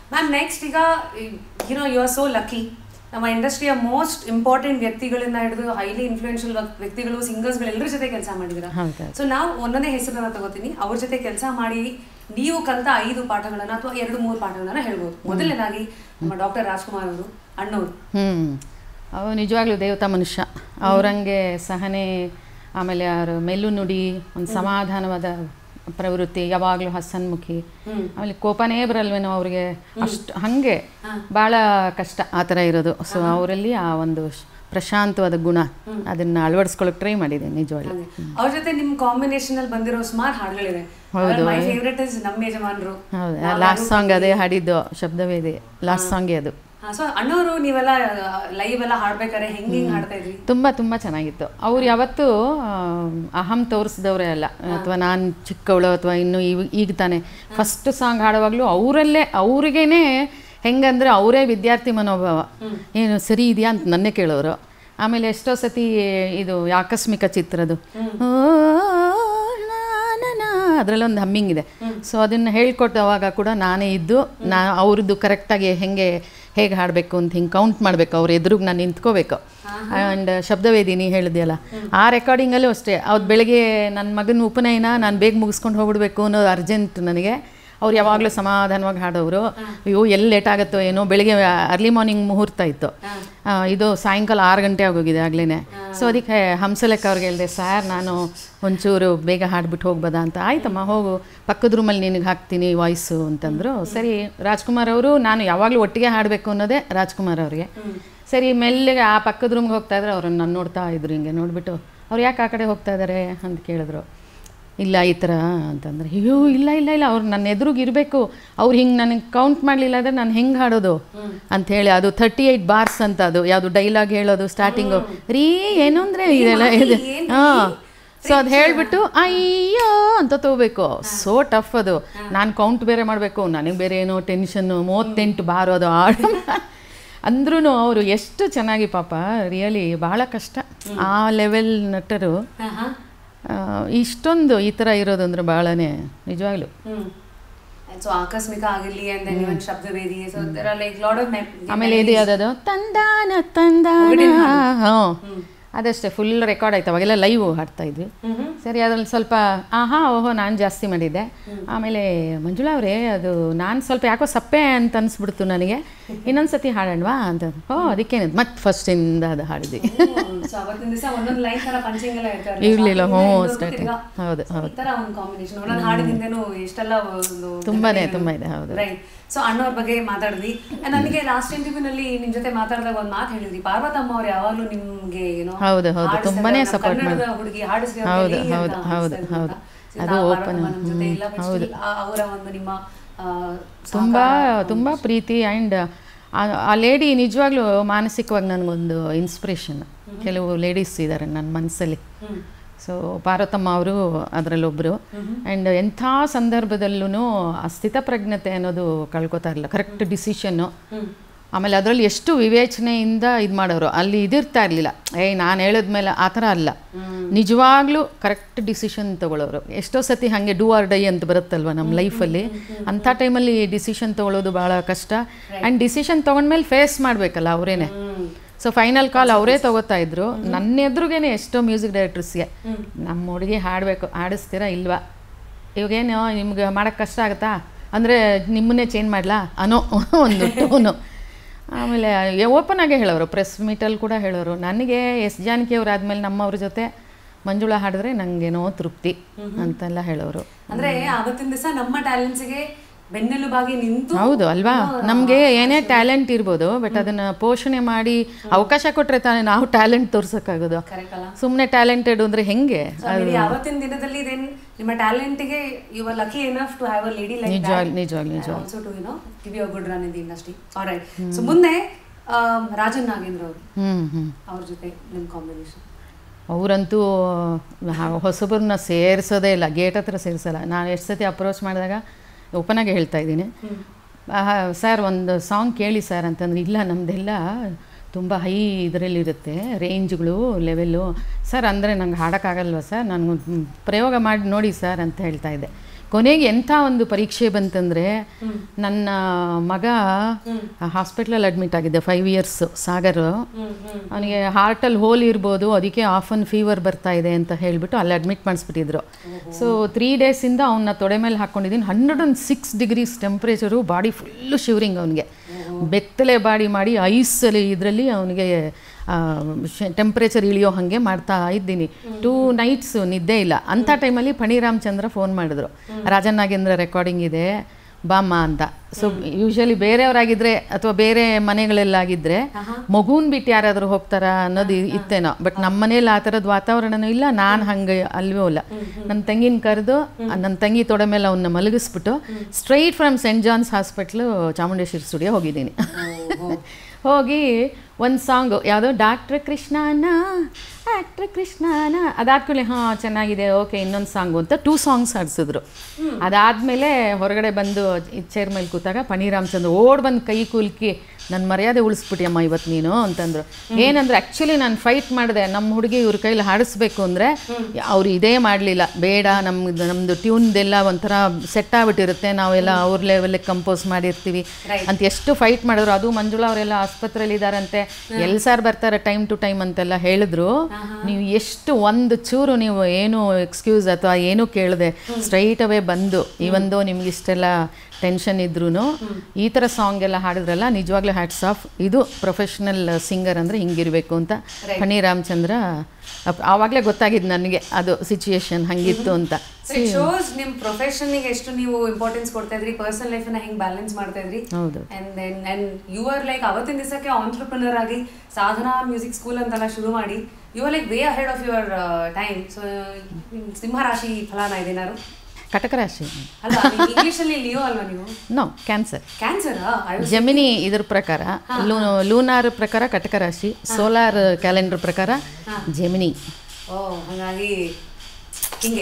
Ma'am next ಈಗ you know you are so lucky ನಮ್ಮ ಇಂಡಸ್ಟ್ರಿಯ ಮೋಸ್ಟ್ ಇಂಪಾರ್ಟೆಂಟ್ ವ್ಯಕ್ತಿಗಳಿಂದ ಹಿಡಿದು ಹೈಲಿ ಇನ್ಫ್ಲೂಯೆನ್ಷಿಯಲ್ ವ್ಯಕ್ತಿಗಳು ಸಿಂಗರ್ಸ್ಗಳು ಎಲ್ಲರ ಜೊತೆ ಕೆಲಸ ಮಾಡಿದ್ದೀರಾ ಹೌದು. ಸೊ ನಾವು ಒಂದೊಂದೇ ಹೆಸರನ್ನ ತಗೋತೀನಿ ಅವ್ರ ಜೊತೆ ಕೆಲಸ ಮಾಡಿ ನೀವು ಕಲಿತ ಐದು ಪಾಠಗಳನ್ನ ಅಥವಾ ಎರಡು ಮೂರು ಪಾಠಗಳನ್ನ ಹೇಳ್ಬೋದು ಮೊದಲನೇದಾಗಿ ನಮ್ಮ ಡಾಕ್ಟರ್ ರಾಜ್ಕುಮಾರ್ ಅವರು ಅಣ್ಣವರು ಹ್ಞೂ ಅವು ನಿಜವಾಗ್ಲೂ ದೇವತಾ ಮನುಷ್ಯ ಅವರಂಗೆ ಸಹನೆ ಆಮೇಲೆ ಅವ್ರ ಮೆಲ್ಲು ನುಡಿ ಒಂದು ಸಮಾಧಾನವಾದ ಪ್ರವೃತ್ತಿ ಯಾವಾಗಲೂ ಹಸನ್ಮುಖಿ ಆಮೇಲೆ ಕೋಪನೇ ಬರಲ್ವೇನೋ ಅವ್ರಿಗೆ ಅಷ್ಟು ಹಾಗೆ ಭಾಳ ಕಷ್ಟ ಆ ಥರ ಇರೋದು ಸೊ ಅವರಲ್ಲಿ ಆ ಒಂದು ಶ್- ಪ್ರಶಾಂತವಾದ ಗುಣ ಅದನ್ನು ಅಳವಡಿಸ್ಕೊಳ್ಳೋಕೆ ಟ್ರೈ ಮಾಡಿದೆ ನಿಜವಾಗ್ಲೂ ಅವ್ರ ಜೊತೆ ನಿಮ್ ಕಾಂಬಿನೇಷನ್ ಅಲ್ಲಿ ಬಂದಿರೋ ಸುಮಾರು ಹಾಡುಗಳಿದೆ ಮೈ ಫೇವ್ರೆಟ್ ಇಸ್ ನಮ್ಮ ಯಜಮಾನ್ರು ಹೌದು ಲಾಸ್ಟ್ ಸಾಂಗ್ ಅದೇ ಹಾಡಿದ್ದು ಶಬ್ದವೇದಿ ಲಾಸ್ಟ್ ಸಾಂಗೇ ಅದು ಸೊ ಅಣ್ಣವರು ನೀವೆಲ್ಲ ಲೈವ್ ಎಲ್ಲ ಹಾಡ್ಬೇಕಾದ್ರೆ ಹೆಂಗ್ ಹೆಂಗ್ ಹಾಡ್ತಾ ಇದ್ರಿ ತುಂಬ ತುಂಬ ಚೆನ್ನಾಗಿತ್ತು ಅವ್ರು ಯಾವತ್ತೂ ಆ, ಅಹಂ ತೋರಿಸಿದವರೇ ಅಲ್ಲ ಅಥವಾ ನಾನು ಚಿಕ್ಕವಳು ಅಥವಾ ಇನ್ನು ಇವ್- ಈಗ ತಾನೆ ಫಸ್ಟ್ ಸಾಂಗ್ ಹಾಡುವಾಗಲೂ ಅವರಲ್ಲೇ ಅವ್ರಿಗೇನೆ ಹೆಂಗಂದ್ರೆ ಅವರೇ ವಿದ್ಯಾರ್ಥಿ ಮನೋಭಾವ ಏನು ಸರಿ ಇದೆಯಾ ಅಂತ ನನ್ನೇ ಕೇಳೋರು ಆಮೇಲೆ ಎಷ್ಟೋ ಸತಿ ಇದು ಆಕಸ್ಮಿಕ ಚಿತ್ರದ್ದು ಓ, ನಾ, ನಾ, ನಾ, ಅದರಲ್ಲೊಂದು ಹಮ್ಮಿಂಗ್ ಇದೆ ಸೊ ಅದನ್ನು ಹೇಳ್ಕೊಟ್ಟವಾಗ ಕೂಡ ನಾನೇ ಇದ್ದು ನಾ ಅವ್ರದ್ದು ಕರೆಕ್ಟಾಗಿ ಹೆಂಗೆ ಹೇಗೆ ಹಾಡಬೇಕು ಅಂತ ಹಿಂಗೆ ಕೌಂಟ್ ಮಾಡಬೇಕು ಅವ್ರ ಎದುರಿಗೆ ನಾನು ನಿಂತ್ಕೋಬೇಕು ಆ್ಯಂಡ್ ಶಬ್ದವೇದಿ ನೀ ಹೇಳಿದ್ಯಲ್ಲ ಆ ರೆಕಾರ್ಡಿಂಗಲ್ಲೂ ಅಷ್ಟೇ ಅವ್ರು ಬೆಳಗ್ಗೆ ನನ್ನ ಮಗನ ಉಪನಯನ ನಾನು ಬೇಗ ಮುಗಿಸ್ಕೊಂಡು ಹೋಗ್ಬಿಡ್ಬೇಕು ಅನ್ನೋದು ಅರ್ಜೆಂಟ್ ನನಗೆ ಅವ್ರು ಯಾವಾಗಲೂ ಸಮಾಧಾನವಾಗಿ ಹಾಡೋರು ಅಯ್ಯೋ ಎಲ್ಲಿ ಲೇಟ್ ಆಗುತ್ತೋ ಏನೋ ಬೆಳಿಗ್ಗೆ ಅರ್ಲಿ ಮಾರ್ನಿಂಗ್ ಮುಹೂರ್ತ ಇತ್ತು ಆ, ಇದು ಸಾಯಂಕಾಲ ಆರು ಗಂಟೆ ಆಗೋಗಿದೆ ಆಗ್ಲೇ ಸೊ ಅದಕ್ಕೆ ಹಂಸಲೆಕ್ಕ ಅವ್ರಿಗೆ ಹೇಳಿದೆ ಸರ್ ನಾನು ಒಂಚೂರು ಬೇಗ ಹಾಡ್ಬಿಟ್ಟು ಹೋಗ್ಬೋದಾ ಅಂತ ಆಯ್ತಮ್ಮ ಹೋಗು ಪಕ್ಕದ ರೂಮಲ್ಲಿ ನಿನಗೆ ಹಾಕ್ತೀನಿ ವಾಯ್ಸು ಅಂತಂದರು ಸರಿ ರಾಜ್ಕುಮಾರ್ ಅವರು ನಾನು ಯಾವಾಗಲೂ ಒಟ್ಟಿಗೆ ಹಾಡಬೇಕು ಅನ್ನೋದೇ ರಾಜ್ಕುಮಾರ್ ಅವ್ರಿಗೆ ಸರಿ ಮೆಲ್ಲಗೆ ಆ ಪಕ್ಕದ ರೂಮ್ಗೆ ಹೋಗ್ತಾ ಇದ್ರೆ ಅವ್ರನ್ನ ನಾನು ನೋಡ್ತಾ ಇದ್ರು ಹಿಂಗೆ ನೋಡಿಬಿಟ್ಟು ಅವ್ರು ಯಾಕೆ ಆ ಕಡೆ ಹೋಗ್ತಾ ಇದ್ದಾರೆ ಅಂತ ಕೇಳಿದ್ರು ಇಲ್ಲ ಈ ಥರ ಅಂತಂದ್ರೆ ಅಯ್ಯೋ ಇಲ್ಲ ಇಲ್ಲ ಇಲ್ಲ ಅವ್ರು ನನ್ನ ಎದುರಿಗೆ ಇರಬೇಕು ಅವ್ರು ಹಿಂಗೆ ನನಗೆ ಕೌಂಟ್ ಮಾಡಲಿಲ್ಲ ಅಂದರೆ ನಾನು ಹೆಂಗೆ ಹಾಡೋದು ಅಂಥೇಳಿ ಅದು ತರ್ಟಿ ಏಯ್ಟ್ ಬಾರ್ಸ್ ಅಂತ ಅದು ಯಾವುದು ಡೈಲಾಗ್ ಹೇಳೋದು ಸ್ಟಾರ್ಟಿಂಗು ರೀ ಏನು ಅಂದರೆ ಇದೆಲ್ಲ ಇದೆ ಹಾಂ ಸೊ ಅದು ಹೇಳಿಬಿಟ್ಟು ಅಯ್ಯೋ ಅಂತ ತಗೋಬೇಕು ಸೋ ಟಫ್ ಅದು ನಾನು ಕೌಂಟ್ ಬೇರೆ ಮಾಡಬೇಕು ನನಗೆ ಬೇರೆ ಏನೋ ಟೆನ್ಷನ್ನು ಮೂವತ್ತೆಂಟು ಬಾರು ಅದು ಆಡು ಅಂದ್ರೂ ಅವರು ಎಷ್ಟು ಚೆನ್ನಾಗಿ ಪಾಪ ರಿಯಲಿ ಬಹಳ ಕಷ್ಟ ಆ ಲೆವೆಲ್ ನಟರು ಆ, ಇಷ್ಟೊಂದು ಈ ಥರ ಇರೋದು ಅಂದ್ರೆ ಭಾಳನೇ ನಿಜವಾಗ್ಲೂ ಸೊ ಆಕಸ್ಮಿಕ ಆಗಿರ್ಲಿ ಅಂಡ್ ಇವನ್ ಶಬ್ದವೇದಿ so there are like lot of ಆಮೇಲೆ ಇದು ಯಾವುದದು ತಂದಾನ ತಂದಾನ ಹಾಂ ಅದಷ್ಟೇ ಫುಲ್ ರೆಕಾರ್ಡ್ ಆಯ್ತು ಅವಾಗೆಲ್ಲ ಲೈವ್ ಹಾಡ್ತಾ ಇದ್ವಿ ಸರಿ ಅದ್ರಲ್ಲಿ ಸ್ವಲ್ಪ ಆಹಾ ಓಹೋ ನಾನು ಜಾಸ್ತಿ ಮಾಡಿದ್ದೆ ಆಮೇಲೆ ಮಂಜುಳಾ ಅವರೇ ಅದು ನಾನು ಸ್ವಲ್ಪ ಯಾಕೋ ಸಪ್ಪೆ ಅಂತ ಅನಿಸ್ಬಿಡ್ತು ನನಗೆ ಇನ್ನೊಂದು ಸತಿ ಹಾಡೋಣವಾ ಅಂತ ಓ ಅದಕ್ಕೇನು ಮತ್ತೆ ಫಸ್ಟಿಂದ ಅದು ಹಾಡಿದ್ವಿ ಸೊ ಅವತ್ತಿನ ದಿವಸ ಒಂದೊಂದು ಲೈನ್ ತರ ಪಂಚಿಂಗ್ ಎಲ್ಲ ಇರ್ತಾರೆ ಇರ್ಲಿಲ್ಲ, ಹ್ಞೂ, starting. ಹೌದು, ಈ ತರ ಒಂದು ಕಾಂಬಿನೇಷನ್ ಒಂದೊಂದು ಹಾಡಿನಿಂದನೂ ಎಷ್ಟೆಲ್ಲ ಒಂದು ತುಂಬಾನೇ ತುಂಬ ಇದೆ ಹೌದು ರೈಟ್ ಸೊ ಅಣ್ಣವ್ರ ಬಗ್ಗೆ ಮಾತಾಡಿದ್ವಿ And ನನಗೆ ಲಾಸ್ಟ್ ಇಂಟರ್ವ್ಯೂನಲ್ಲಿ ನಿಮ್ ಜೊತೆ ಮಾತಾಡಿದಾಗ ಒಂದು ಮಾತು ಹೇಳಿದ್ರಿ ಪಾರ್ವತಮ್ಮ ಅವ್ರು ಯಾವಾಗ್ಲೂ ನಿಮ್ಗೆ ಏನೋ ಹೌದು, ಹೌದು. ಹಾಡಿಸ್ತಾರೆ, ತುಂಬಾನೇ ನಮ್ಮ support ಕನ್ನಡದ ಮಾಡಿ- ಹುಡುಗಿ ಹಾಡಿಸ್ರಿ ಅಂತ ಹೌದು, ಹೇಳಿ ಹೌದು, ಅಂತ ಹೌದು, ಅನಿಸ್ತಾ ಹೌದು. ಇತ್ತು ಅಂತ. ಅದು ಆ open, ಪಾರ್ವತಮ್ಮ ನಮ್ಮ ಜೊತೆ ಇಲ್ಲ but still ಆ- ಅವರ ಒಂದು ನಿಮ್ಮ ಆ, ತುಂಬ ತುಂಬ ಪ್ರೀತಿ ಆ್ಯಂಡ್ ಆ ಲೇಡಿ ನಿಜವಾಗ್ಲೂ ಮಾನಸಿಕವಾಗಿ ನನಗೊಂದು ಇನ್ಸ್ಪಿರೇಷನ್ ಕೆಲವು ಲೇಡೀಸ್ ಇದ್ದಾರೆ ನನ್ನ ಮನಸ್ಸಲ್ಲಿ ಸೊ ಪಾರ್ವತಮ್ಮ ಅವರು ಅದರಲ್ಲೊಬ್ಬರು ಆ್ಯಂಡ್ ಎಂಥ ಸಂದರ್ಭದಲ್ಲೂ ಆ ಸ್ಥಿತಪ್ರಜ್ಞತೆ ಅನ್ನೋದು ಕಳ್ಕೊತಾ ಇರಲಿಲ್ಲ ಕರೆಕ್ಟ್ ಡಿಸಿಷನ್ನು ಆಮೇಲೆ ಅದರಲ್ಲಿ ಎಷ್ಟು ವಿವೇಚನೆಯಿಂದ ಇದು ಮಾಡೋರು ಅಲ್ಲಿ ಇದಿರ್ತಾ ಇರಲಿಲ್ಲ ಏಯ್ ನಾನು ಹೇಳಿದ್ಮೇಲೆ ಆ ಥರ ಅಲ್ಲ ನಿಜವಾಗ್ಲೂ ಕರೆಕ್ಟ್ ಡಿಸಿಷನ್ ತಗೊಳ್ಳೋರು ಎಷ್ಟೋ ಸತಿ ಹಾಗೆ ಡೂ ಆರ್ ಡೈ ಅಂತ ಬರುತ್ತಲ್ವ ನಮ್ಮ ಲೈಫಲ್ಲಿ ಅಂಥ ಟೈಮಲ್ಲಿ ಡಿಸಿಷನ್ ತಗೊಳ್ಳೋದು ಭಾಳ ಕಷ್ಟ ಆ್ಯಂಡ್ ಡಿಸಿಷನ್ ತೊಗೊಂಡ್ಮೇಲೆ ಫೇಸ್ ಮಾಡಬೇಕಲ್ಲ ಅವರೇನೆ ಸೊ ಫೈನಲ್ ಕಾಲ್ ಅವರೇ ತಗೋತಾ ಇದ್ರು ನನ್ನ ಎದುರುಗೇನೆ ಎಷ್ಟೋ ಮ್ಯೂಸಿಕ್ ಡೈರೆಕ್ಟರ್ಸ್ಗೆ ನಮ್ಮ ಹುಡುಗಿ ಹಾಡಬೇಕು ಹಾಡಿಸ್ತೀರಾ ಇಲ್ವಾ ಇವಾಗೇನು ನಿಮ್ಗೆ ಮಾಡೋಕ್ಕೆ ಕಷ್ಟ ಆಗುತ್ತಾ ಅಂದರೆ ನಿಮ್ಮನ್ನೇ ಚೇಂಜ್ ಮಾಡಲಾ ಅನ್ನೋ ಒಂದು ಟೋನು ಆಮೇಲೆ ಓಪನ್ ಆಗೇ ಹೇಳೋರು ಪ್ರೆಸ್ ಮೀಟಲ್ಲಿ ಕೂಡ ಹೇಳೋರು ನನಗೆ ಎಸ್ ಜಾನಕಿ ಅವ್ರು ಆದಮೇಲೆ ನಮ್ಮವ್ರ ಜೊತೆ ಮಂಜುಳಾ ಹಾಡಿದ್ರೆ ನನಗೇನೋ ತೃಪ್ತಿ ಅಂತೆಲ್ಲ ಹೇಳೋರು ಅಂದ್ರೆ ಅವತ್ತಿನ ದಿವಸ ನಮ್ಮ ಟ್ಯಾಲೆಂಟ್ಸ್ಗೆ ಬೆನ್ನೆಲುಬಾಗಿ ನಿಂತು ಹೌದು ಅಲ್ವಾ ನಮಗೆ ಏನೇ ಟ್ಯಾಲೆಂಟ್ ಇರ್ಬೋದು ಬಟ್ ಅದನ್ನು ಪೋಷಣೆ ಮಾಡಿ ಅವಕಾಶ ಕೊಟ್ಟರೆ ತಾನೇ ನಾವು ಟ್ಯಾಲೆಂಟ್ ತೋರ್ಸೋಕ್ಕಾಗೋದು ಕರೆಕ್ಟ್ ಅಲ್ಲ ಸುಮ್ಮನೆ ಟ್ಯಾಲೆಂಟೆಡ್ ಅಂದರೆ ಹೆಂಗೆ So, maybe ಅವತ್ತಿನ ದಿನದಲ್ಲಿ then ನಿಮ್ಮ ಟ್ಯಾಲೆಂಟ್ಗೆ you are lucky enough to have a lady like ನಿಜವಾಗ್ಲು ನಿಜವಾಗ್ಲು ನಿಜ also to you know give you a good run in the industry alright so ಮುಂದೆ ಆಮ್, ರಾಜನ್ ನಾಗೇಂದ್ರ ಅವರು ಹ್ಞೂ ಹ್ಞೂ ಅವ್ರ ಜೊತೆ ನಿಮ್ಮ ಕಾಂಬಿನೇಷನ್ ಅವರಂತೂ ಹೊಸಬರನ್ನ ಸೇರಿಸೋದೇ ಇಲ್ಲ ಗೇಟ್ ಹತ್ರ ಸೇರಿಸಲ್ಲ ನಾನು ಎಷ್ಟು ಸತಿ ಅಪ್ರೋಚ್ ಮಾಡಿದಾಗ ಓಪನಾಗಿ ಹೇಳ್ತಾ ಇದ್ದೀನಿ ಸರ್ ಒಂದು ಸಾಂಗ್ ಕೇಳಿ ಸರ್ ಅಂತಂದ್ರೆ ಇಲ್ಲ ನಮ್ಮದೆಲ್ಲ ತುಂಬ ಹೈ ಇದರಲ್ಲಿರುತ್ತೆ ರೇಂಜ್ಗಳು ಲೆವೆಲ್ಲು ಸರ್ ಅಂದರೆ ನಂಗೆ ಹಾಡೋಕ್ಕಾಗಲ್ವ ಸರ್ ನಾನು ಪ್ರಯೋಗ ಮಾಡಿ ನೋಡಿ ಸರ್ ಅಂತ ಹೇಳ್ತಾ ಇದ್ದೆ ಕೊನೆಗೆ ಎಂಥ ಒಂದು ಪರೀಕ್ಷೆ ಬಂತಂದರೆ ನನ್ನ ಮಗ ಹಾಸ್ಪಿಟ್ಲಲ್ಲಿ ಅಡ್ಮಿಟ್ ಆಗಿದ್ದೆ ಫೈವ್ ಇಯರ್ಸ್ ಸಾಗರ್ ಅವನಿಗೆ ಹಾರ್ಟಲ್ಲಿ ಹೋಲ್ ಇರ್ಬೋದು ಅದಕ್ಕೆ ಆಫ್ ಅನ್ ಫೀವರ್ ಬರ್ತಾ ಇದೆ ಅಂತ ಹೇಳಿಬಿಟ್ಟು ಅಲ್ಲಿ ಅಡ್ಮಿಟ್ ಮಾಡಿಸ್ಬಿಟ್ಟಿದ್ರು ಸೊ ತ್ರೀ ಡೇಸಿಂದ ಅವನ್ನ ತೊಡೆ ಮೇಲೆ ಹಾಕ್ಕೊಂಡಿದ್ದೀನಿ hundred and six degrees temperature body full shivering ಅವನಿಗೆ ಬೆತ್ತಲೆ ಬಾಡಿ ಮಾಡಿ ಐಸಲ್ಲಿ ಇದರಲ್ಲಿ ಅವನಿಗೆ ಟೆಂಪ್ರೇಚರ್ ಇಳಿಯೋ ಹಾಗೆ ಮಾಡ್ತಾ ಇದ್ದೀನಿ ಟೂ ನೈಟ್ಸ್ ನಿದ್ದೆ ಇಲ್ಲ ಅಂಥ ಟೈಮಲ್ಲಿ ಫಣಿ ರಾಮಚಂದ್ರ ಫೋನ್ ಮಾಡಿದ್ರು ರಾಜನ್ ನಾಗೇಂದ್ರ ರೆಕಾರ್ಡಿಂಗ್ ಇದೆ ಬಾಮ್ಮ ಅಂತ ಸೊ ಯೂಶಲಿ ಬೇರೆಯವರಾಗಿದ್ರೆ ಅಥವಾ ಬೇರೆ ಮನೆಗಳಲ್ಲಾಗಿದ್ರೆ ಮಗುನ್ ಬಿಟ್ಟು ಯಾರಾದರೂ ಹೋಗ್ತಾರಾ ಅನ್ನೋದು ಇ- ಇತ್ತೇನೋ ಬಟ್ ನಮ್ಮ ಮನೇಲಿ ಆ ಥರದ ವಾತಾವರಣನೂ ಇಲ್ಲ ನಾನು ಹಂಗೆ ಅಲ್ವೂ ಇಲ್ಲ ನನ್ನ ತಂಗಿನ ಕರೆದು ನನ್ನ ತಂಗಿ ತೊಡೆ ಮೇಲೆ ಅವನ್ನ ಮಲಗಿಸ್ಬಿಟ್ಟು straight from saint John's hospital Chamundeshwari studio ಹೋಗಿದ್ದೀನಿ ಹೋಗಿ ಒಂದು ಸಾಂಗು ಯಾವುದೋ ಡಾಕ್ಟ್ರ್ ಕೃಷ್ಣನ ಆಕ್ಟ್ರ್ ಕೃಷ್ಣನ ಅದಾದ್ಮೇಲೆ ಹಾಂ ಚೆನ್ನಾಗಿದೆ ಓಕೆ ಇನ್ನೊಂದು ಸಾಂಗು ಅಂತ ಟೂ ಸಾಂಗ್ಸ್ ಆಡಿಸಿದ್ರು ಅದಾದಮೇಲೆ ಹೊರಗಡೆ ಬಂದು ಚೇರ್ ಮೇಲೆ ಕೂತಾಗ ಪಣಿ ರಾಮಚಂದ್ರ ಓಡ್ ಬಂದು ಕೈ ಕುಲ್ಕಿ ನನ್ನ ಮರ್ಯಾದೆ ಉಳಿಸ್ಬಿಟ್ಟಿಯಮ್ಮ ಇವತ್ತು ನೀನು ಅಂತಂದ್ರು ಏನಂದ್ರೆ ಆ್ಯಕ್ಚುಲಿ ನಾನು ಫೈಟ್ ಮಾಡಿದೆ ನಮ್ಮ ಹುಡುಗಿ ಇವ್ರ ಕೈಲಿ ಹಾಡಿಸ್ಬೇಕು ಅಂದರೆ ಅವ್ರು ಇದೇ ಮಾಡಲಿಲ್ಲ ಬೇಡ ನಮ್ದು ನಮ್ಮದು ಟ್ಯೂನ್ದೆಲ್ಲ ಒಂಥರ ಸೆಟ್ ಆಗ್ಬಿಟ್ಟಿರುತ್ತೆ ನಾವೆಲ್ಲ ಅವ್ರ ಲೆವೆಲ್ಗೆ ಕಂಪೋಸ್ ಮಾಡಿರ್ತೀವಿ ಅಂತ ಎಷ್ಟು ಫೈಟ್ ಮಾಡಿದ್ರು ಅದು ಮಂಜುಳಾ ಅವರೆಲ್ಲ ಆಸ್ಪತ್ರೆಯಲ್ಲಿ ಇದ್ದಾರಂತೆ ಎಲ್ಲಿ ಸಾರ್ ಬರ್ತಾರೆ ಟೈಮ್ ಟು ಟೈಮ್ ಅಂತೆಲ್ಲ ಹೇಳಿದ್ರು ನೀವು ಎಷ್ಟು ಒಂದು ಚೂರು ನೀವು ಏನು ಎಕ್ಸ್ಕ್ಯೂಸ್ ಅಥವಾ ಏನೂ ಕೇಳದೆ ಸ್ಟ್ರೈಟ್ ಅವೇ ಬಂದು ಈ ಒಂದು ನಿಮ್ಗೆ ಇಷ್ಟೆಲ್ಲ ಟೆನ್ಷನ್ ಇದ್ರೂ ಈ ಥರ ಸಾಂಗ್ ಎಲ್ಲ ಹಾಡಿದ್ರಲ್ಲ ನಿಜವಾಗ್ಲೂ ಹ್ಯಾಟ್ಸ್ ಆಫ್ ಇದು ಪ್ರೊಫೆಷ್ನಲ್ ಸಿಂಗರ್ ಅಂದರೆ ಹಿಂಗಿರಬೇಕು ಅಂತ ಫಣಿ ರಾಮಚಂದ್ರ ಅಪ್- ಆವಾಗಲೇ ಗೊತ್ತಾಗಿದ್ದು ನನಗೆ ಅದು ಸಿಚುಯೇಷನ್ ಹಂಗಿತ್ತು ಅಂತ ಇಟ್ ಶೋಸ್ ನಿಮ್ ಪ್ರೊಫೆಷನ್ ಎಷ್ಟು ನೀವು ಇಂಪಾರ್ಟೆನ್ಸ್ ಕೊಡ್ತಾ ಇದ್ರಿ ಪರ್ಸನಲ್ ಲೈಫ್ ನ ಹೆಂಗ್ ಬ್ಯಾಲೆನ್ಸ್ ಮಾಡ್ತಾ ಇದ್ರಿ ಹೌದು and then and you are like ಅವತ್ತಿನ ದಿವಸಕ್ಕೆ ಆಂಟ್ರಪ್ರಿನರ್ ಆಗಿ ಸಾಧನಾ ಮ್ಯೂಸಿಕ್ ಸ್ಕೂಲ್ ಅಂತೆಲ್ಲ ಶುರು ಮಾಡಿ you are like way ahead of your time so ಸಿಂಹರಾಶಿ ಫಲಾನ ಇದೇನಾರು ಕಟಕ ರಾಶಿ ಅಲ್ಲ ಇಂಗ್ಲಿಷ್ ಅಲ್ಲಿ ಲಿಯೋ ಅಲ್ವಾ ನೀವು ನೋ ಕ್ಯಾನ್ಸರ್ ಕ್ಯಾನ್ಸರ್ ಜಮಿನಿ ಇದ್ರ ಪ್ರಕಾರ ಲೂ ಲೂನಾರ್ ಪ್ರಕಾರ ಕಟಕ ರಾಶಿ ಸೋಲಾರ್ ಕ್ಯಾಲೆಂಡರ್ ಪ್ರಕಾರ ಜಮಿನಿ ಓ ಹಾಗಾಗಿ ಹಿಂಗೆ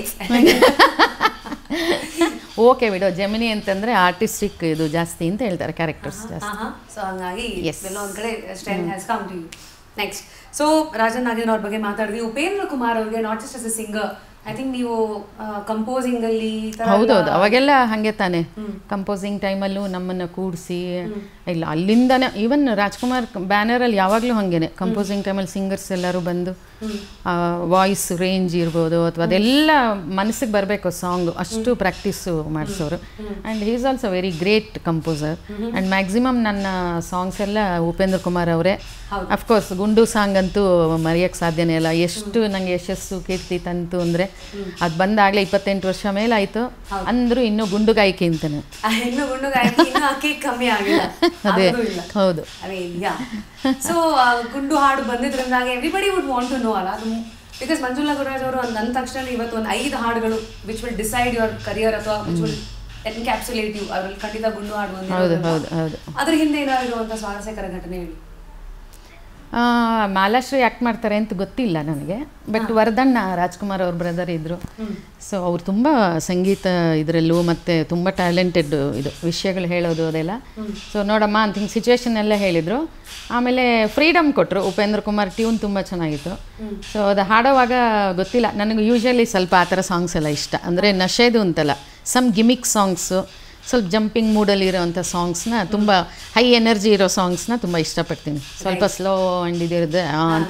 ಓಕೆ ಬಿಡು ಜಮಿನಿ ಅಂತಂದ್ರೆ ಆರ್ಟಿಸ್ಟಿಕ್ ಇದು ಜಾಸ್ತಿ ಅಂತ ಹೇಳ್ತಾರೆ ಕ್ಯಾರೆಕ್ಟರ್ಸ್ ಜಾಸ್ತಿ ಸೊ ಹಂಗಾಗಿ Yes. ಎಲ್ಲೋ ಒಂದ್ ಕಡೆ strength has come to you next so Rajan Nagendra ಅವ್ರ ಬಗ್ಗೆ ಮಾತಾಡಿದ್ವಿ ಉಪೇಂದ್ರ ಕುಮಾರ್ ಅವ್ರಿಗೆ not just as a singer I think ನೀವು ಕಂಪೋಸಿಂಗ್ ಅಲ್ಲಿ ಈ ತರ ಹೌದೌದು ಅವಾಗೆಲ್ಲ ಹಾಗೆ ತಾನೆ ಕಂಪೋಸಿಂಗ್ ಟೈಮಲ್ಲೂ ನಮ್ಮನ್ನು ಕೂಡಿಸಿ ಇಲ್ಲ ಅಲ್ಲಿಂದನೇ ಈವನ್ ರಾಜ್ಕುಮಾರ್ ಬ್ಯಾನರಲ್ಲಿ ಯಾವಾಗಲೂ ಹಾಗೇನೆ ಕಂಪೋಸಿಂಗ್ ಟೈಮಲ್ಲಿ ಸಿಂಗರ್ಸ್ ಎಲ್ಲರೂ ಬಂದು ವಾಯ್ಸ್ ರೇಂಜ್ ಇರ್ಬೋದು ಅಥವಾ ಅದೆಲ್ಲ ಮನಸ್ಸಿಗೆ ಬರಬೇಕು ಸಾಂಗ್ ಅಷ್ಟು ಪ್ರಾಕ್ಟೀಸು ಮಾಡಿಸೋರು and is also very great composer and maximum ನನ್ನ ಸಾಂಗ್ಸ್ ಎಲ್ಲ ಉಪೇಂದ್ರ ಕುಮಾರ್ ಅವರೇ ಅಫ್ಕೋರ್ಸ್ ಗುಂಡು ಸಾಂಗ್ ಅಂತೂ ಮರೆಯೋಕ್ಕೆ ಸಾಧ್ಯನೇ ಇಲ್ಲ ಎಷ್ಟು ನನಗೆ ಯಶಸ್ಸು ಕೀರ್ತಿ ತಂತು ಅಂದರೆ ಅದು ಬಂದಾಗಲೇ ಇಪ್ಪತ್ತೆಂಟು ವರ್ಷ ಮೇಲಾಯಿತು ಅಂದರೂ ಇನ್ನೂ ಗುಂಡು ಗಾಯಕಿ ಅಂತಾನೆ ಆ ಹೆಣ್ಣು ಗುಂಡು ಗಾಯಕಿ ಇನ್ನೂ ಆಕೆ ಕಮ್ಮಿ ಆಗಿಲ್ಲ ಅದೇ ಆಗೋದು ಇಲ್ಲ ಹೌದು ಅದೇ ಯಾ ಸೊ ಗುಂಡು ಹಾಡು ಬಂದಿದ್ರಿಂದಾಗಿ everybody would want to know ಅಲ್ಲ ಅದು ಬಿಕಾಸ್ ಮಂಜುಳಾ ಗುರುರಾಜ್ ಅವರು ಒಂದು ಅಂದ ತಕ್ಷಣ ಇವತ್ತು ಒಂದು ಐದು ಹಾಡುಗಳು which will decide your career ಅಥವಾ ವಿಚ್ ವಿಲ್ ಎನ್ಕ್ಯಾಪ್ಸುಲೇಟ್ ಯು ಅದ್ರಲ್ಲಿ ಖಂಡಿತ ಗುಂಡು ಹಾಡು ಹೌದು ಒಂದಿರೋದ್ರಿಂದ. ಹೌದು ಹೌದು ಅದ್ರ ಹಿಂದೆ ಏನಾಗಿರುವಂತ ಸ್ವಾರಸ್ಯಕರ ಘಟನೆ ಹೇಳಿ ಆ, ಮಾಲಾಶ್ರೀ ಆ್ಯಕ್ಟ್ ಮಾಡ್ತಾರೆ ಅಂತ ಗೊತ್ತಿಲ್ಲ ನನಗೆ ಬಟ್ ವರದಣ್ಣ ರಾಜ್ಕುಮಾರ್ ಅವ್ರ ಬ್ರದರ್ ಇದ್ದರು ಸೊ ಅವ್ರು ತುಂಬ ಸಂಗೀತ ಇದರಲ್ಲೂ ಮತ್ತು ತುಂಬ ಟ್ಯಾಲೆಂಟೆಡ್ ಇದು ವಿಷಯಗಳು ಹೇಳೋದು ಅದೆಲ್ಲ ಸೊ ನೋಡಮ್ಮ ಅಂತ ಹಿಂಗೆ ಸಿಚುವೇಶನ್ ಎಲ್ಲ ಹೇಳಿದರು ಆಮೇಲೆ ಫ್ರೀಡಮ್ ಕೊಟ್ಟರು ಉಪೇಂದ್ರ ಕುಮಾರ್ ಟ್ಯೂನ್ ತುಂಬ ಚೆನ್ನಾಗಿತ್ತು ಸೊ ಅದು ಹಾಡೋವಾಗ ಗೊತ್ತಿಲ್ಲ ನನಗೆ ಯೂಶ್ವಲಿ ಸ್ವಲ್ಪ ಆ ಥರ ಸಾಂಗ್ಸ್ ಎಲ್ಲ ಇಷ್ಟ ಅಂದರೆ ನಶೆದು ಅಂತಲ್ಲ ಸಮ್ ಗಿಮಿಕ್ ಸಾಂಗ್ಸು ಸ್ವಲ್ಪ ಜಂಪಿಂಗ್ ಮೂಡಲ್ಲಿ ಇರೋವಂಥ ಸಾಂಗ್ಸ್ನ ತುಂಬ ಹೈ ಎನರ್ಜಿ ಇರೋ ಸಾಂಗ್ಸ್ನ ತುಂಬ ಇಷ್ಟಪಡ್ತೀನಿ ಸ್ವಲ್ಪ ಸ್ಲೋ ಆ್ಯಂಡ್ ಇದಿರುತ್ತೆ ಆ ಅಂತ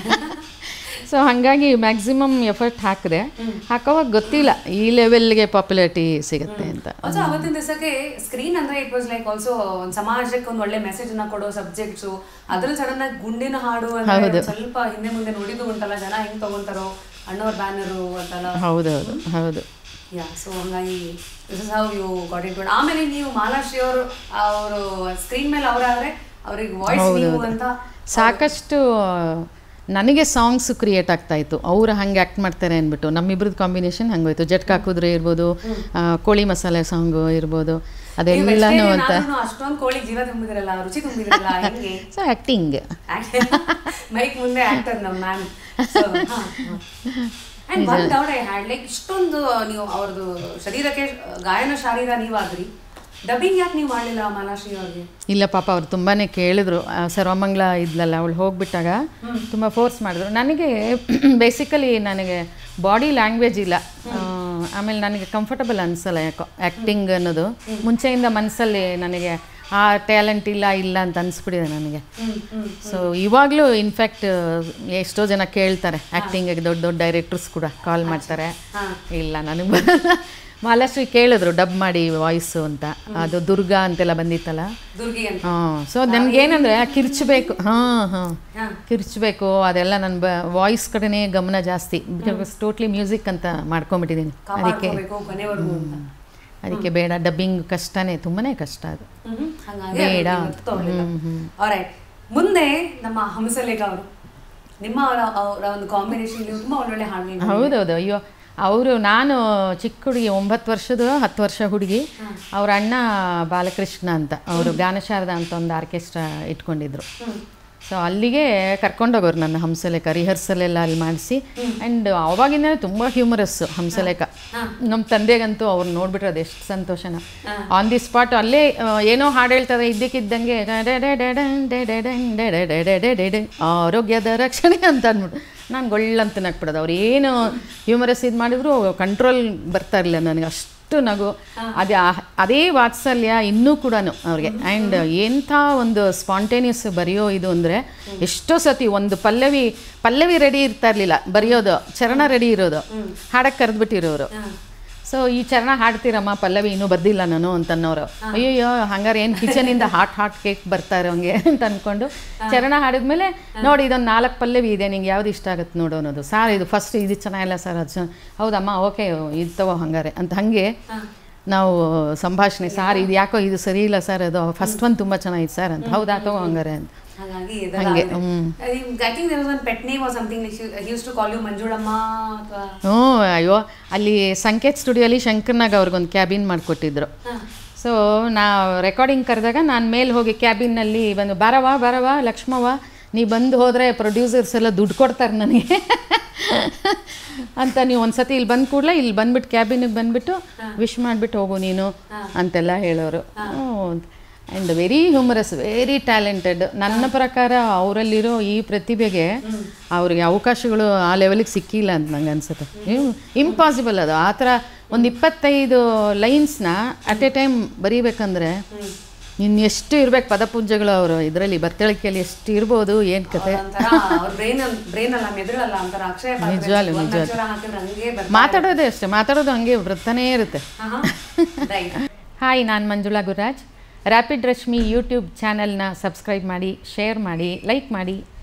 ಸೊ ಹಾಗಾಗಿ ಮ್ಯಾಕ್ಸಿಮಮ್ ಎಫರ್ಟ್ ಹಾಕಿದೆ ಹಾಕೋವಾಗ ಗೊತ್ತಿಲ್ಲ ಈ ಲೆವೆಲ್ಗೆ ಪಾಪ್ಯುಲಾರಿಟಿ ಸಿಗುತ್ತೆ ಅಂತ ಆಲ್ಸೋ ಅವತ್ತಿನ ದಿವಸಕ್ಕೆ ಸ್ಕ್ರೀನ್ ಅಂದ್ರೆ ಇಟ್ ವಾಸ್ ಲೈಕ್ ಆಲ್ಸೋ ಒಂದು ಸಮಾಜಕ್ಕೆ ಒಂದು ಒಳ್ಳೆ ಮೆಸೇಜ್ ಅನ್ನ ಕೊಡೋ ಸಬ್ಜೆಕ್ಟ್ಸ್ ಅದ್ರಲ್ಲಿ ಸಡನ್ ಆಗಿ ಗುಂಡಿನ ಹಾಡು ಅಂದ್ರೆ ಒಂದ್ ಸ್ವಲ್ಪ ಹಿಂದೆ ಮುಂದೆ ನೋಡಿದ್ದು ಉಂಟಲ್ಲ ಜನ ಹೆಂಗ್ ತಗೊಂತಾರೋ ಅಣ್ಣವ್ರ ಬ್ಯಾನರು ಅಂತೆಲ್ಲ ಹೌದೌದು ಹೌದು ಯಾ ಸೊ ಹಂಗಾಗಿ this is how you got it ಆಮೇಲೆ ನೀವು ಮಾಲಾಶ್ರೀ ಅವರು ಅವರು ಸ್ಕ್ರೀನ್ ಮೇಲೆ ಅವರಾದ್ರೆ ಅವ್ರಿಗೆ ವಾಯ್ಸ್ ನೀವು ಅಂತ ಸಾಕಷ್ಟು ನನಗೆ ಸಾಂಗ್ಸ್ ಕ್ರಿಯೇಟ್ ಆಗ್ತಾ ಇತ್ತು ಅವ್ರು ಹಂಗೆ ಆ್ಯಕ್ಟ್ ಮಾಡ್ತಾರೆ ಅಂದ್ಬಿಟ್ಟು ನಮ್ಮಿಬ್ರದ್ದು ಕಾಂಬಿನೇಷನ್ ಹಂಗೋಯ್ತು ಜಟ್ಕಾ ಕುದುರೆ ಇರ್ಬೋದು ಆ, ಕೋಳಿ ಮಸಾಲೆ ಸಾಂಗು ಇರ್ಬೋದು ಅದೆಲ್ಲನೂ ಅಂತ ಅಷ್ಟೊಂದು ಕೋಳಿ ಜೀವ ತುಂಬಿದಿರಲ್ಲ ರುಚಿ ತುಂಬಿದಿರಲ್ಲ ಹೆಂಗೆ ಸೊ ಆ್ಯಕ್ಟಿಂಗ್ ಮೈಕ್ ಮುಂದೆ ಆಕ್ಟರ್ ನಮ್ಮ ma'am and one doubt I had like ಇಷ್ಟೊಂದು ನೀವು ಅವ್ರದ್ದು ಶರೀರಕ್ಕೆ ಗಾಯನ ಶಾರೀರ ನೀವಾದ್ರಿ ಡಬ್ಬಿಂಗ್ ಯಾಕೆ ನೀವು ಮಾಡಲಿಲ್ಲ ಮಾಲಾಶ್ರೀ ಅವ್ರಿಗೆ ಇಲ್ಲ ಪಾಪ ಅವ್ರು ತುಂಬಾ ಕೇಳಿದ್ರು ಆ, ಸರ್ವಮಂಗಳ ಇದ್ಲಲ್ಲ ಅವಳು ಹೋಗ್ಬಿಟ್ಟಾಗ ತುಂಬ ಫೋರ್ಸ್ ಮಾಡಿದ್ರು ನನಗೆ ಬೇಸಿಕಲಿ ನನಗೆ ಬಾಡಿ ಲ್ಯಾಂಗ್ವೇಜ್ ಇಲ್ಲ ಆಮೇಲೆ ನನಗೆ ಕಂಫರ್ಟಬಲ್ ಅನಿಸಲ್ಲ ಯಾಕೋ ಆ್ಯಕ್ಟಿಂಗ್ ಅನ್ನೋದು ಮುಂಚೆಯಿಂದ ಮನಸ್ಸಲ್ಲಿ ನನಗೆ ಆ ಟ್ಯಾಲೆಂಟ್ ಇಲ್ಲ ಇಲ್ಲ ಅಂತ ಅನಿಸ್ಬಿಟ್ಟಿದೆ ನನಗೆ ಹ್ಮ್ ಹ್ಮ್ ಸೊ ಇವಾಗಲೂ ಇನ್ಫ್ಯಾಕ್ಟ್ ಎಷ್ಟೋ ಜನ ಕೇಳ್ತಾರೆ ಆ್ಯಕ್ಟಿಂಗಿಗೆ ದೊಡ್ಡ ದೊಡ್ಡ ಡೈರೆಕ್ಟರ್ಸ್ ಕೂಡ ಕಾಲ್ ಮಾಡ್ತಾರೆ ಹಾ. ಇಲ್ಲ ನನಗೆ ಬರಲ್ಲ ಮಹಾಲಕ್ಷ್ಮಿ ಕೇಳಿದ್ರು ಡಬ್ ಮಾಡಿ ವಾಯ್ಸು ಅಂತ ಅದು ದುರ್ಗಾ ಅಂತೆಲ್ಲ ಬಂದಿತ್ತಲ್ಲ ದುರ್ಗಿ ಅಂತ ಹಾಂ ಸೊ ನನಗೇನಂದರೆ ಕಿರ್ಚಬೇಕು ಹಾಂ ಹಾಂ ಹಾ ಕಿರ್ಚಬೇಕು ಅದೆಲ್ಲ ನನ್ನ ಬ ವಾಯ್ಸ್ ಕಡೆನೇ ಗಮನ ಜಾಸ್ತಿ ಬಿಕಾಸ್ ಟೋಟ್ಲಿ ಮ್ಯೂಸಿಕ್ ಅಂತ ಮಾಡ್ಕೊಂಬಿಟ್ಟಿದ್ದೀನಿ ಅದಕ್ಕೆ ಕಾಪಾಡ್ಕೋಬೇಕು ಕೊನೆವರೆಗೂ ಅಂತ ಅದಕ್ಕೆ ಬೇಡ ಡಬ್ಬಿಂಗ್ ಕಷ್ಟನೇ ತುಂಬಾ ಕಷ್ಟ ಅದು ಹ್ಮ್ ಹಾಗಾಗಿ ಬೇಡ. ಅದನ್ನ ತಗೊಳ್ಳಿಲ್ಲ ಆಲ್ರೈಟ್ ಮುಂದೆ ನಮ್ಮ ಹಂಸಲೇಖ ಅವರು ನಿಮ್ಮ ಅವರ ಅವರ ಒಂದು ಕಾಂಬಿನೇಷನ್ ತುಂಬಾ ಒಳ್ಳೊಳ್ಳೆ ಹಾಡುಗಳು ಹೌದೌದು ಅಯ್ಯೋ ಅವರು ನಾನು ಚಿಕ್ಕ ಹುಡುಗಿ ಒಂಬತ್ತು ವರ್ಷದ ಹತ್ತು ವರ್ಷ ಹುಡುಗಿ ಅವ್ರ ಅಣ್ಣ ಬಾಲಕೃಷ್ಣ ಅಂತ ಅವರು ಗಾನಶಾರದ ಅಂತ ಒಂದು ಆರ್ಕೆಸ್ಟ್ರಾ ಇಟ್ಕೊಂಡಿದ್ರು ಹ್ಮ್ ಸೊ ಅಲ್ಲಿಗೆ ಕರ್ಕೊಂಡೋಗೋರು ನನ್ನ ಹಂಸಲೇಖ ರಿಹರ್ಸಲ್ ಎಲ್ಲ ಅಲ್ಲಿ ಮಾಡಿಸಿ ಆ್ಯಂಡ್ ಅವಾಗಿಂದನೇ ತುಂಬ ಹ್ಯೂಮರಸ್ಸು ಹಂಸಲೇಖ ನಮ್ಮ ತಂದೆಗಂತೂ ಅವ್ರು ನೋಡ್ಬಿಟ್ರೆ ಅದು ಎಷ್ಟು ಸಂತೋಷನ ಆನ್ ದಿ ಸ್ಪಾಟ್ ಅಲ್ಲೇ ಆ, ಏನೋ ಹಾಡು ಹೇಳ್ತಾರೆ ಇದ್ದಕ್ಕಿದ್ದಂಗೆ ಆರೋಗ್ಯದ ರಕ್ಷಣೆ ಅಂತ ಅಂದ್ಬಿಟ್ಟು ನಾನು ಗೊಳ್ಳಂತ ನಗ್ಬಿಡೋದು ಅವ್ರು ಏನು ಹ್ಯೂಮರಸ್ ಇದು ಮಾಡಿದ್ರು ಕಂಟ್ರೋಲ್ ಬರ್ತಾ ಇರಲಿಲ್ಲ ನನಗೆ ಅಷ್ಟು ನಗು ಅದೇ ಆ- ಅದೇ ವಾತ್ಸಲ್ಯ ಇನ್ನೂ ಕೂಡ ಅವ್ರಿಗೆ ಆ್ಯಂಡ್ ಎಂಥ ಒಂದು ಸ್ಪಾಂಟೇನಿಯಸ್ ಬರೆಯೋ ಇದು ಅಂದರೆ ಎಷ್ಟೋ ಸತಿ ಒಂದು ಪಲ್ಲವಿ ಪಲ್ಲವಿ ರೆಡಿ ಇರ್ತಾ ಇರಲಿಲ್ಲ ಬರೆಯೋದು ಚರಣ ರೆಡಿ ಇರೋದು ಹಾಡಕ್ಕೆ ಕರೆದ್ಬಿಟ್ಟಿರೋರು ಸೊ ಈ ಚರಣ ಹಾಡ್ತೀರಮ್ಮ ಪಲ್ಲವಿ ಇನ್ನೂ ಬರ್ದಿಲ್ಲ ನಾನು ಅಂತ ಅನ್ನೋರು ಅಯ್ಯಯ್ಯೋ ಹಂಗಾರೆ ಏನು ಕಿಚನಿಂದ ಹಾಟ್ ಹಾಟ್ ಕೇಕ್ ಬರ್ತಾ ಇರೋಂಗೆ ಅಂತ ಅಂದ್ಕೊಂಡು ಚರಣ ಹಾಡಿದ್ಮೇಲೆ ನೋಡಿ ಇದೊಂದು ನಾಲ್ಕು ಪಲ್ಲವಿ ಇದೆ ನಿಂಗೆ ಯಾವ್ದು ಇಷ್ಟ ಆಗುತ್ತೆ ನೋಡು ಅನ್ನೋದು ಸಾರ್ ಇದು ಫಸ್ಟ್ ಇದು ಚೆನ್ನಾಗಿಲ್ಲ ಸರ್ ಅದು ಚೆನ್ನ- ಹೌದಮ್ಮ ಓಕೆ ಇದು ತಗೋ ಹಂಗಾರೆ ಅಂತ ಹಾಗೆ ನಾವು ಸಂಭಾಷಣೆ ಸಾರ್ ಇದು ಯಾಕೋ ಇದು ಸರಿ ಇಲ್ಲ ಸರ್ ಅದು ಫಸ್ಟ್ ಒಂದು ತುಂಬ ಚೆನ್ನಾಗಿದೆ ಸರ್ ಅಂತ ಹೌದಾ ತಗೋ ಹಂಗಾರೆ ಅಂತ ಹಾಗಾಗಿ ಹಂಗೆ, hmm. I think there was one pet name or something use to call you Manjulamma ಅಥವಾ ಹ್ಞೂ ಅಯ್ಯೋ ಅಲ್ಲಿ ಸಂಕೇತ್ ಸ್ಟುಡಿಯೋಲಿ ಶಂಕರ್ನಾಗ್ ಅವ್ರಿಗೊಂದು ಕ್ಯಾಬಿನ್ ಮಾಡಿಕೊಟ್ಟಿದ್ರು ಸೊ ನಾ ರೆಕಾರ್ಡಿಂಗ್ ಕರೆದಾಗ ನಾನು ಮೇಲೆ ಹೋಗಿ ಕ್ಯಾಬಿನಲ್ಲಿ ಬಂದು ಬಾರವಾ ಬಾರವಾ ಲಕ್ಷ್ಮವ್ವ ನೀ ಬಂದು ಹೋದರೆ ಪ್ರೊಡ್ಯೂಸರ್ಸ್ ಎಲ್ಲ ದುಡ್ಡು ಕೊಡ್ತಾರೆ ನನಗೆ ಅಂತ ನೀವು ಒಂದ್ಸತಿ ಇಲ್ಲಿ ಬಂದ ಕೂಡಲೇ ಇಲ್ಲಿ ಬಂದ್ಬಿಟ್ಟು ಕ್ಯಾಬಿನಿಗೆ ಬಂದ್ಬಿಟ್ಟು ವಿಶ್ ಮಾಡಿಬಿಟ್ಟು ಹೋಗು ನೀನು ಅಂತೆಲ್ಲ ಹೇಳೋರು and very humorous very talented ನನ್ನ ಪ್ರಕಾರ ಅವರಲ್ಲಿರೋ ಈ ಪ್ರತಿಭೆಗೆ ಅವ್ರಿಗೆ ಅವಕಾಶಗಳು ಆ ಲೆವೆಲಿಗೆ ಸಿಕ್ಕಿಲ್ಲ ಅಂತ ನಂಗೆ ಅನ್ಸುತ್ತೆ ಇಂಪಾಸಿಬಲ್ ಅದು ಆ ಥರ ಒಂದು ಇಪ್ಪತ್ತೈದು ಲೈನ್ಸ್ನ ಅಟ್ ಎ ಟೈಮ್ ಬರೀಬೇಕಂದ್ರೆ ಇನ್ನು ಎಷ್ಟು ಇರ್ಬೇಕು ಪದಪೂಜೆಗಳು ಅವರು ಇದರಲ್ಲಿ ಬರ್ತಳಿಕೆಯಲ್ಲಿ ಎಷ್ಟು ಇರ್ಬೋದು ಏನು ಕತೆ ಒಂಥರ ಅವ್ರ ಬ್ರೈನ್ ಬ್ರೈನ್ ಅಲ್ಲ ಮೆದುಳಲ್ಲ ಒಂಥರ ಅಕ್ಷಯ ಪಾತ್ರೆ. ನಿಜವಾಗ್ಲೂ, ಒಂದ್ ನಿಜವಾಗ್ಲೂ. ಅಕ್ಷರ ಹಾಕಿದ್ರೆ ಹಂಗೆ ಬರ್ತಾ ಮಾತಾಡೋದೇ ಅಷ್ಟೇ ಮಾತಾಡೋದು ಹಂಗೆ ಬರ್ತಾನೇ ಇರುತ್ತೆ ರೈಟ್ ಹಾಯ್ ನಾನು ಮಂಜುಳಾ ಗುರುರಾಜ್ ರ್ಯಾಪಿಡ್ ರಶ್ಮಿ ಯೂಟ್ಯೂಬ್ ಚಾನಲ್ನ ಸಬ್ಸ್ಕ್ರೈಬ್ ಮಾಡಿ ಶೇರ್ ಮಾಡಿ ಲೈಕ್ ಮಾಡಿ